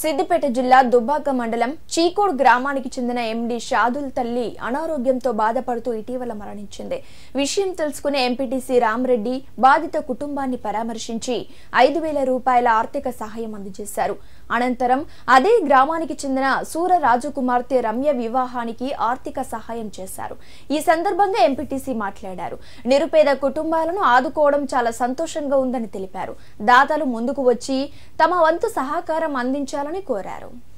సిద్దిపేట జిల్లా దుబ్బాక మండలం చీకోడ్ గ్రామానికి చెందిన ఎండి షాదుల్ తల్లి అనారోగ్యంతో బాధపడుతూ ఇటీవల మరణించింది విషయం తెలుసుకునే ఎంపీటీసీ రామరెడ్డి బాధిత కుటుంబాన్ని పరామర్శించి ఐదు వేల రూపాయల ఆర్థిక సహాయం అందజేశారు అనంతరం అదే గ్రామానికి చెందిన సూర రాజు కుమార్తె రమ్య వివాహానికి ఆర్థిక సహాయం చేశారు ఈ సందర్భంగా ఎంపీటీసీ మాట్లాడారు నిరుపేద కుటుంబాలను ఆదుకోవడం చాలా సంతోషంగా ఉందని తెలిపారు దాతలు ముందుకు వచ్చి తమ వంతు సహకారం అందించాలని కోరారు